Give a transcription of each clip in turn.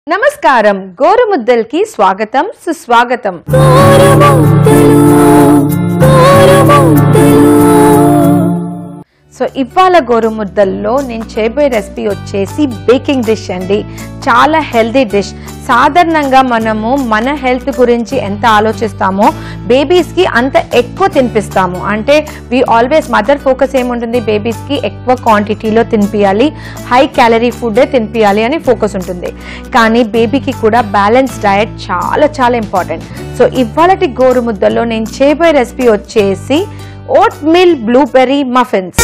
నమస్కారం గోరుముద్దలకి స్వాగతం సుస్వాగతం సో ఇవాళ గోరుముద్దల్లో నేను చేయబోయే రెసిపీ వచ్చేసి బేకింగ్ డిష్ అండి చాలా హెల్దీ డిష్ సాధారణంగా మనము మన హెల్త్ గురించి ఎంత ఆలోచిస్తామో బేబీస్కి అంత ఎక్కువ తినిపిస్తాము అంటే వి ఆల్వేస్ మదర్ ఫోకస్ ఏముంటుంది బేబీస్కి ఎక్కువ క్వాంటిటీలో తినిపించాలి హై క్యాలరీ ఫుడ్డే తినిపించాలి అని ఫోకస్ ఉంటుంది కానీ బేబీకి కూడా బ్యాలెన్స్ డయట్ చాలా చాలా ఇంపార్టెంట్ సో ఇవాళటి గోరుముద్దల్లో నేను చేయబోయే రెసిపీ వచ్చేసి oatmeal blueberry muffins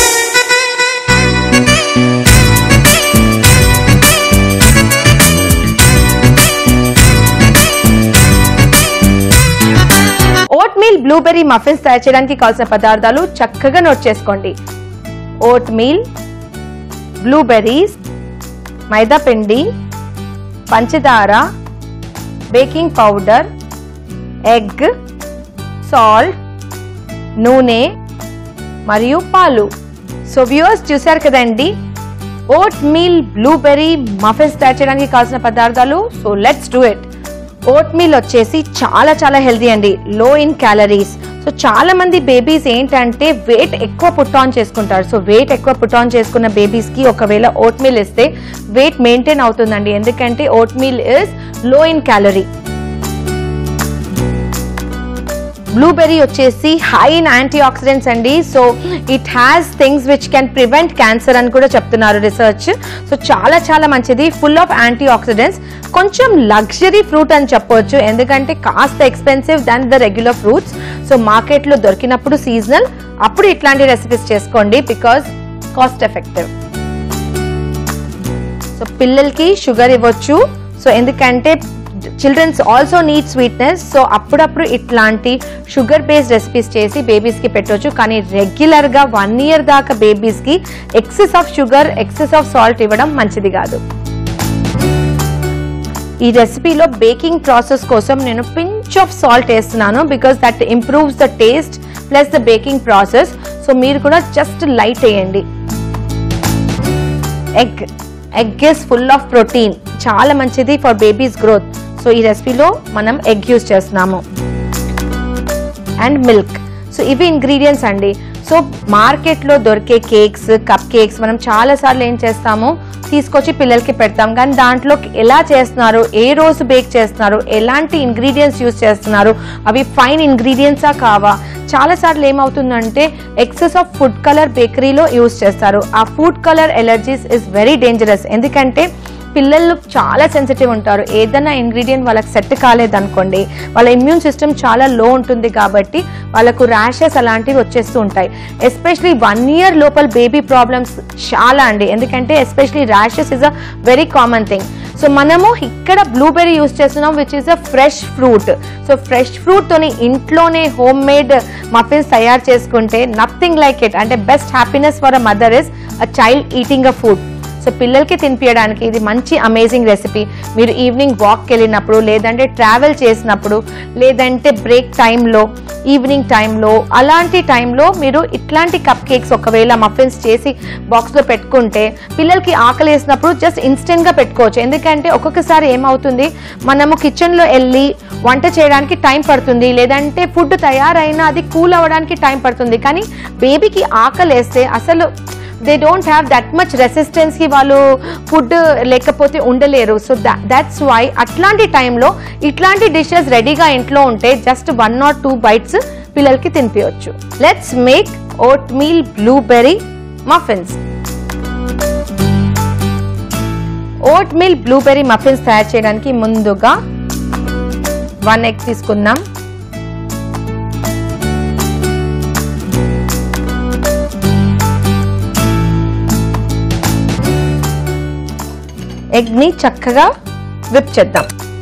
oatmeal blueberry muffins తయారు చేయడానికి కావాల్సిన పదార్థాలు చక్కగా నోట్ చేసుకోండి ఓట్ మీల్ బ్లూబెర్రీస్ మైదా పిండి పంచదార బేకింగ్ పౌడర్ ఎగ్ సాల్ట్ నూనె మరియు పాలు సో వ్యూవర్స్ చూశారు కదండి ఓట్ మీల్ బ్లూబెర్రీ మఫిన్స్ తయారు చేయడానికి కావాల్సిన పదార్థాలు so let's do it oatmeal వచ్చేసి చాలా చాలా హెల్దీ అండి లో ఇన్ క్యాలరీస్ సో చాలా మంది బేబీస్ ఏంటంటే వెయిట్ ఎక్కువ పుట్ ఆన్ చేసుకుంటారు సో వెయిట్ ఎక్కువ పుట్ ఆన్ చేసుకున్న బేబీస్ కి ఒకవేళ ఓట్ మీల్ ఇస్తే వెయిట్ మెయింటైన్ అవుతుందండి ఎందుకంటే oatmeal is low in calorie blueberry వచ్చేసి హై ఇన్ యాంటీ ఆక్సిడెంట్స్ అండి so it has things which can prevent cancer అని కూడా చెప్తున్నారు రిసర్చ్ సో చాలా చాలా మంచిది ఫుల్ ఆఫ్ యాంటీ ఆక్సిడెంట్స్ కొంచెం లగ్జరీ ఫ్రూట్ అని చెప్పొచ్చు ఎందుకంటే కాస్త expensive than the regular fruits so మార్కెట్లో దొరికినప్పుడు సీజనల్ అప్పుడు ఇట్లాంటి రెసిపీస్ చేసుకోండి బికాస్ కాస్ట్ ఎఫెక్టివ్ సో పిల్లలకి షుగర్ ఇవ్వచ్చు సో ఎందుకంటే children's also need sweetness so అప్పుడప్పుడు ఇట్లాంటి షుగర్ బేస్డ్ రెసిపీస్ చేసి బేబీస్కి పెట్టవచ్చు కానీ రెగ్యులర్గా వన్ ఇయర్ దాకా బేబీస్కి excess of sugar excess of salt ఇవ్వడం మంచిది కాదు ఈ రెసిపీలో బేకింగ్ ప్రాసెస్ కోసం నేను పించ్ ఆఫ్ సాల్ట్ వేస్తున్నాను because that improves the taste plus the baking process so మీరు కూడా జస్ట్ లైట్ వేయండి egg egg is full of protein చాలా మంచిది ఫర్ బేబీస్ గ్రోత్ సో ఈ రెసిపీలో మనం ఎగ్ యూస్ చేస్తున్నాము అండ్ మిల్క్ సో ఇవి ఇంగ్రీడియంట్స్ అండి సో మార్కెట్లో దొరికే కేక్స్ కప్ కేక్స్ మనం చాలాసార్లు ఏం చేస్తాము తీసుకొచ్చి పిల్లలకి పెడతాం కానీ దాంట్లో ఎలా చేస్తున్నారు ఏ రోజు బేక్ చేస్తున్నారు ఎలాంటి ఇంగ్రీడియంట్స్ యూస్ చేస్తున్నారు అవి ఫైన్ ఇంగ్రీడియంట్సా కావా చాలాసార్లు ఏమవుతుందంటే ఎక్సెస్ ఆఫ్ ఫుడ్ కలర్ బేకరీలో యూస్ చేస్తారు ఆ food colour allergies is very dangerous ఎందుకంటే పిల్లలు చాలా సెన్సిటివ్ ఉంటారు ఏదైనా ఇంగ్రీడియంట్ వాళ్ళకి సెట్ కాలేదనుకోండి వాళ్ళ ఇమ్యూన్ సిస్టమ్ చాలా లో ఉంటుంది కాబట్టి వాళ్ళకు ర్యాషెస్ అలాంటివి వచ్చేస్తూ ఉంటాయి ఎస్పెషలీ వన్ ఇయర్ లోపల బేబీ ప్రాబ్లమ్స్ చాలా అండి ఎందుకంటే especially rashes is a very common thing so మనము ఇక్కడ బ్లూబెర్రీ యూస్ చేస్తున్నాం which is a fresh fruit so fresh fruit తోని ఇంట్లోనే హోమ్ మేడ్ మఫిన్స్ తయారు చేసుకుంటే నథింగ్ లైక్ ఇట్ అంటే best happiness for a mother is a child eating a food so పిల్లలకి తినిపించడానికి ఇది మంచి అమేజింగ్ రెసిపీ మీరు ఈవినింగ్ వాక్కి వెళ్ళినప్పుడు లేదంటే ట్రావెల్ చేసినప్పుడు లేదంటే బ్రేక్ టైంలో ఈవినింగ్ టైంలో అలాంటి టైంలో మీరు ఇట్లాంటి కప్ కేక్స్ ఒకవేళ మఫిన్స్ చేసి బాక్స్లో పెట్టుకుంటే పిల్లలకి ఆకలి వేసినప్పుడు జస్ట్ ఇన్స్టెంట్గా పెట్టుకోవచ్చు ఎందుకంటే ఒక్కొక్కసారి ఏమవుతుంది మనము కిచెన్లో వెళ్ళి వంట చేయడానికి టైం పడుతుంది లేదంటే ఫుడ్ తయారైనా అది కూల్ అవ్వడానికి టైం పడుతుంది కానీ బేబీకి ఆకలి వేస్తే అసలు they don't have that much resistance కి వాళ్ళు ఫుడ్ లేకపోతే ఉండలేరు సో దట్స్ వై అట్లాంటి టైంలో ఇట్లాంటి డిషెస్ రెడీగా ఇంట్లో ఉంటే just one or two bites పిల్లలకి తినిపించవచ్చు let's make oatmeal blueberry muffins oatmeal blueberry muffins తయారు చేయడానికి ముందుగా వన్ ఎగ్ తీసుకుందాం ఎగ్ని చక్కగా విప్ చేద్దాం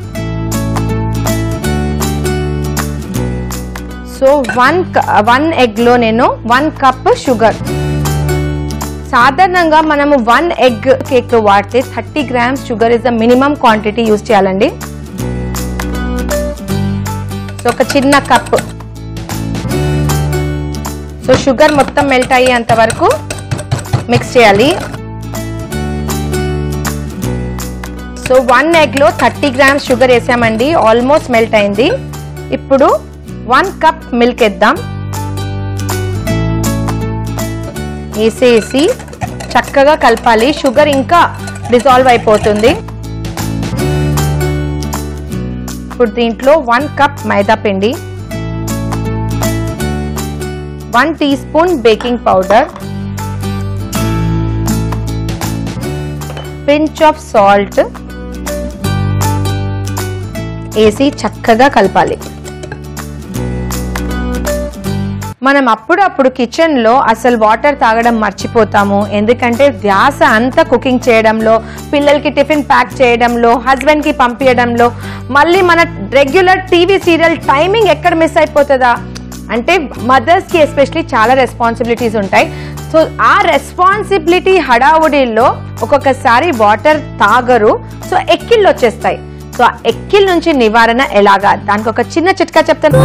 సో వన్ వన్ ఎగ్లో నేను వన్ కప్ షుగర్ సాధారణంగా మనము వన్ ఎగ్ కేక్ వాడితే thirty grams sugar is the minimum quantity use చేయాలండి సో ఒక చిన్న కప్ సో షుగర్ మొత్తం మెల్ట్ అయ్యేంత వరకు మిక్స్ చేయాలి సో వన్ ఎగ్లో థర్టీ గ్రామ్స్ షుగర్ వేసామండి ఆల్మోస్ట్ మెల్ట్ అయింది ఇప్పుడు వన్ కప్ మిల్క్ వేద్దాం వేసేసి చక్కగా కలపాలి షుగర్ ఇంకా డిజాల్వ్ అయిపోతుంది ఇప్పుడు దీంట్లో వన్ కప్ మైదా పిండి one teaspoon baking powder pinch of salt వేసి చక్కగా కలపాలి మనం అప్పుడప్పుడు కిచెన్లో అసలు వాటర్ తాగడం మర్చిపోతాము ఎందుకంటే ధ్యాస అంతా కుకింగ్ చేయడంలో పిల్లలకి టిఫిన్ ప్యాక్ చేయడంలో హస్బెండ్కి పంపించడంలో మళ్ళీ మన రెగ్యులర్ టీవీ సీరియల్ టైమింగ్ ఎక్కడ మిస్ అయిపోతుందా అంటే మదర్స్కి ఎస్పెషలీ చాలా రెస్పాన్సిబిలిటీస్ ఉంటాయి సో ఆ రెస్పాన్సిబిలిటీ హడావుడిలో ఒక్కొక్కసారి వాటర్ తాగరు సో ఎక్కిళ్ళు వచ్చేస్తాయి సో ఆ ఎక్కిల్ నుంచి నివారణ ఎలాగా దానికి ఒక చిన్న చిట్కా చెప్తాను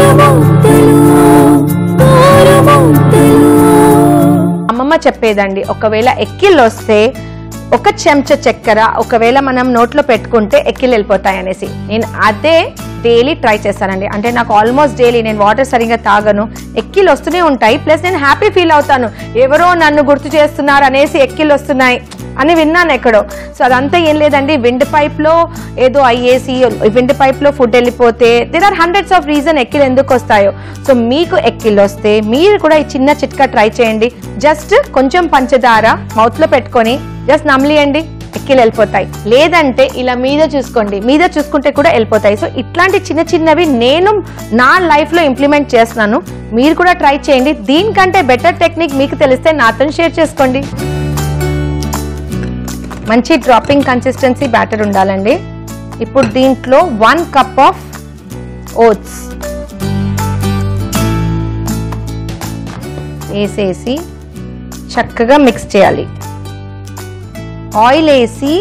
అమ్మమ్మ చెప్పేదండి ఒకవేళ ఎక్కిళ్ళు వస్తే ఒక చెంచా చక్కెర ఒకవేళ మనం నోట్లో పెట్టుకుంటే ఎక్కిళ్ళు వెళ్ళిపోతాయి అనేసి నేను అదే డైలీ ట్రై చేస్తానండి అంటే నాకు ఆల్మోస్ట్ డైలీ నేను వాటర్ సరిగ్గా తాగను ఎక్కిళ్ళు వస్తూనే ఉంటాయి ప్లస్ నేను హ్యాపీ ఫీల్ అవుతాను ఎవరో నన్ను గుర్తు చేస్తున్నారు అనేసి ఎక్కిళ్ళు వస్తున్నాయి అని విన్నాను ఎక్కడో సో అదంతా ఏం లేదండి విండ్ పైప్ లో ఏదో అయ్యేసి విండ్ పైప్ లో ఫుడ్ వెళ్ళిపోతే there are hundreds of reason ఎక్కిలు ఎందుకు వస్తాయో సో మీకు ఎక్కిళ్ళు వస్తే మీరు కూడా ఈ చిన్న చిట్కా ట్రై చేయండి జస్ట్ కొంచెం పంచదార మౌత్ లో పెట్టుకొని జస్ట్ నమ్లియండి ఎక్కిలు వెళ్ళిపోతాయి లేదంటే ఇలా మీద చూసుకోండి మీద చూసుకుంటే కూడా వెళ్ళిపోతాయి సో ఇట్లాంటి చిన్న చిన్నవి నేను నా లైఫ్ లో ఇంప్లిమెంట్ చేస్తున్నాను మీరు కూడా ట్రై చేయండి దీనికంటే బెటర్ టెక్నిక్ మీకు తెలిస్తే నాతో షేర్ చేసుకోండి మంచి డ్రాపింగ్ కన్సిస్టెన్సీ బ్యాటర్ ఉండాలండి ఇప్పుడు దీంట్లో వన్ కప్ ఆఫ్ ఓట్స్ వేసేసి చక్కగా మిక్స్ చేయాలి ఆయిల్ వేసి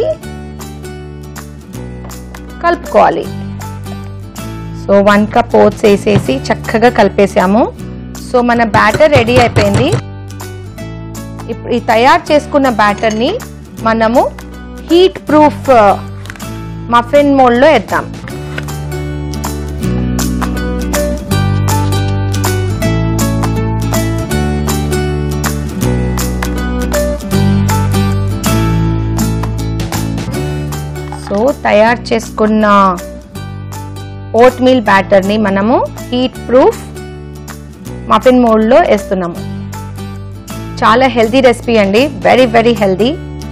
కలుపుకోవాలి సో వన్ కప్ ఓట్స్ వేసేసి చక్కగా కలిపేసాము సో మన బ్యాటర్ రెడీ అయిపోయింది ఇప్పుడు ఈ తయారు చేసుకున్న బ్యాటర్ని మనము హీట్ ప్రూఫ్ మఫిన్ మోల్డ్లో వేద్దాం సో తయారు చేసుకున్న ఓట్ మీల్ బ్యాటర్ని మనము హీట్ ప్రూఫ్ మఫిన్ మోల్డ్లో వేస్తున్నాము చాలా హెల్దీ రెసిపీ అండి వెరీ వెరీ హెల్దీ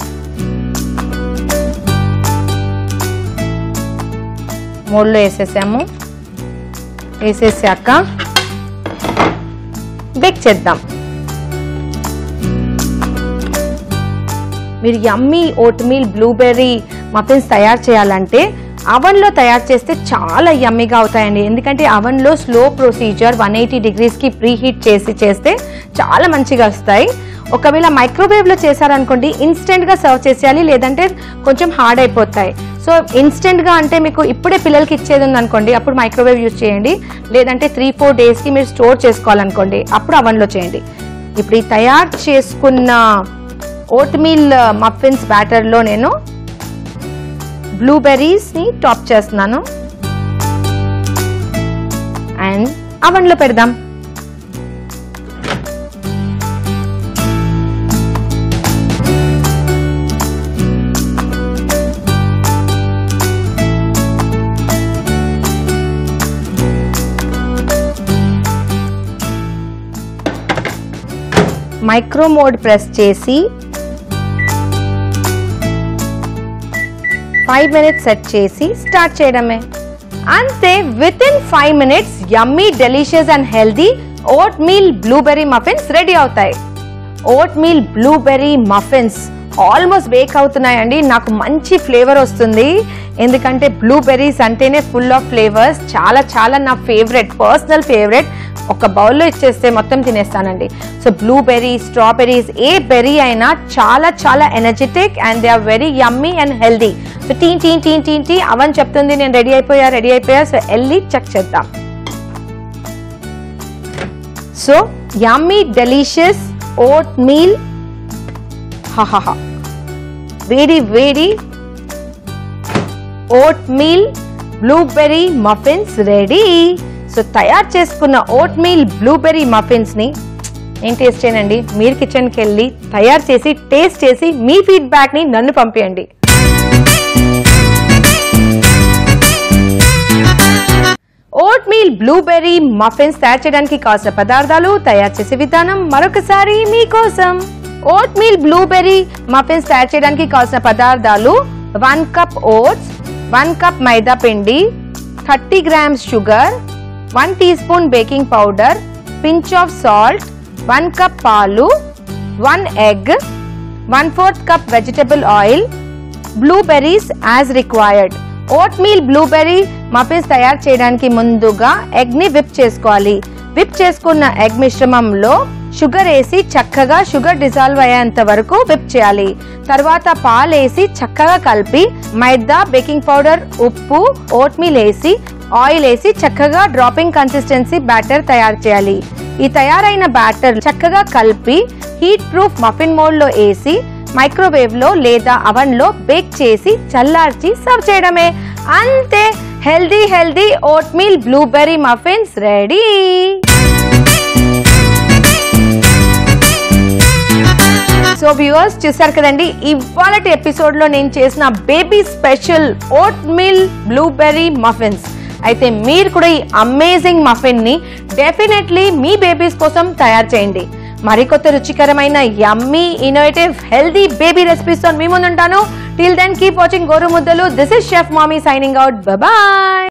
మోడ్లో వేసేసాము వేసేసాక బేక్ చేద్దాం మీరు yummy oatmeal blueberry muffins తయారు చేయాలంటే అవన్లో తయారు చేస్తే చాలా యమ్మీగా అవుతాయండి ఎందుకంటే అవన్లో స్లో ప్రొసీజర్ వన్ ఎయిటీ డిగ్రీస్కి ప్రీ హీట్ చేసి చేస్తే చాలా మంచిగా వస్తాయి ఒకవేళ మైక్రోవేవ్లో చేశారనుకోండి ఇన్స్టెంట్గా సర్వ్ చేసేయాలి లేదంటే కొంచెం హార్డ్ అయిపోతాయి సో ఇన్స్టెంట్గా అంటే మీకు ఇప్పుడే పిల్లలకి ఇచ్చేది ఉందనుకోండి అప్పుడు మైక్రోవేవ్ యూజ్ చేయండి లేదంటే త్రీ ఫోర్ డేస్కి మీరు స్టోర్ చేసుకోవాలనుకోండి అప్పుడు అవన్లో చేయండి ఇప్పుడు ఈ తయారు చేసుకున్న ఓట్ మీల్ మఫిన్స్ బ్యాటర్లో నేను బ్లూబెర్రీస్ని టాప్ చేస్తున్నాను అండ్ అవన్లో పెడదాం మైక్రో మోడ్ ప్రెస్ చేసి ఫైవ్ మినిట్స్ సెట్ చేసి స్టార్ట్ చేయడమే అంతే within five minutes yummy delicious and healthy oatmeal blueberry muffins ready అవుతాయి oatmeal blueberry muffins almost bake అవుతున్నాయండి నాకు మంచి ఫ్లేవర్ వస్తుంది ఎందుకంటే బ్లూబెర్రీస్ అంటేనే ఫుల్ ఆఫ్ ఫ్లేవర్స్ చాలా చాలా నా ఫేవరెట్ పర్సనల్ ఫేవరెట్ ఒక బౌల్లో ఇచ్చేస్తే మొత్తం తినేస్తానండి సో బ్లూబెర్రీ స్ట్రాబెర్రీస్ ఏ బెర్రీ అయినా చాలా చాలా energetic and they are very yummy and healthy so టీ టీ టీ టీ టీ అవని చెప్తుంది నేను రెడీ అయిపోయా రెడీ అయిపోయా సో వెళ్ళి చెక్ చేద్దాం so yummy delicious oatmeal హాహాహా వేడి వేడి oatmeal blueberry muffins ready so తయారు చేసుకున్న ఓట్ మీల్ బ్లూబెర్రీ మఫిన్స్ ని నేను టేస్ట్ చేయనండి మీరు కిచెన్కి వెళ్ళి తయారు చేసి టేస్ట్ చేసి మీ ఫీడ్బ్యాక్ ని నన్ను పంపించండి ఓట్ మీల్ బ్లూబెర్రీ మఫిన్స్ తయారు చేయడానికి కావాల్సిన పదార్థాలు తయారు చేసే విధానం మరొకసారి మీకోసం ఓట్ మీల్ బ్లూబెర్రీ మఫిన్స్ తయారు చేయడానికి కావాల్సిన పదార్థాలు one cup oats one cup maida పిండి thirty grams sugar one teaspoon baking powder pinch of salt one cup పాలు one egg one fourth cup vegetable oil blueberries as required oatmeal blueberry muffins తయారు చేయడానికి ముందుగా egg ని whip చేసుకోవాలి whip చేసుకున్న egg మిశ్రమంలో sugar వేసి చక్కగా షుగర్ డిజాల్వ్ అయ్యేంత వరకు విప్ చేయాలి తర్వాత పాలు వేసి చక్కగా కలిపి మైదా బేకింగ్ పౌడర్ ఉప్పు ఓట్ మీల్ వేసి ఆయిల్ వేసి చక్కగా డ్రాపింగ్ కన్సిస్టెన్సీ బ్యాటర్ తయారు చేయాలి ఈ తయారైన బ్యాటర్ చక్కగా కలిపి హీట్ ప్రూఫ్ మఫిన్ మోల్డ్ లో వేసి మైక్రోవేవ్ లో లేదా అవన్ లో బేక్ చేసి చల్లార్చి సర్వ్ చేయడమే అంతే healthy healthy oatmeal blueberry muffins ready so viewers చూసారు కదండి ఇవాళ ఎపిసోడ్ లో నేను చేసిన baby special oatmeal blueberry muffins అయితే మీరు కూడా ఈ అమేజింగ్ మఫిన్ ని డెఫినెట్లీ మీ బేబీస్ కోసం తయారు చేయండి మరికొత్త రుచికరమైన yummy innovative healthy baby recipes తో మీ ముందుంటాను till then keep watching Goru Muddalu this is chef mommy signing out bye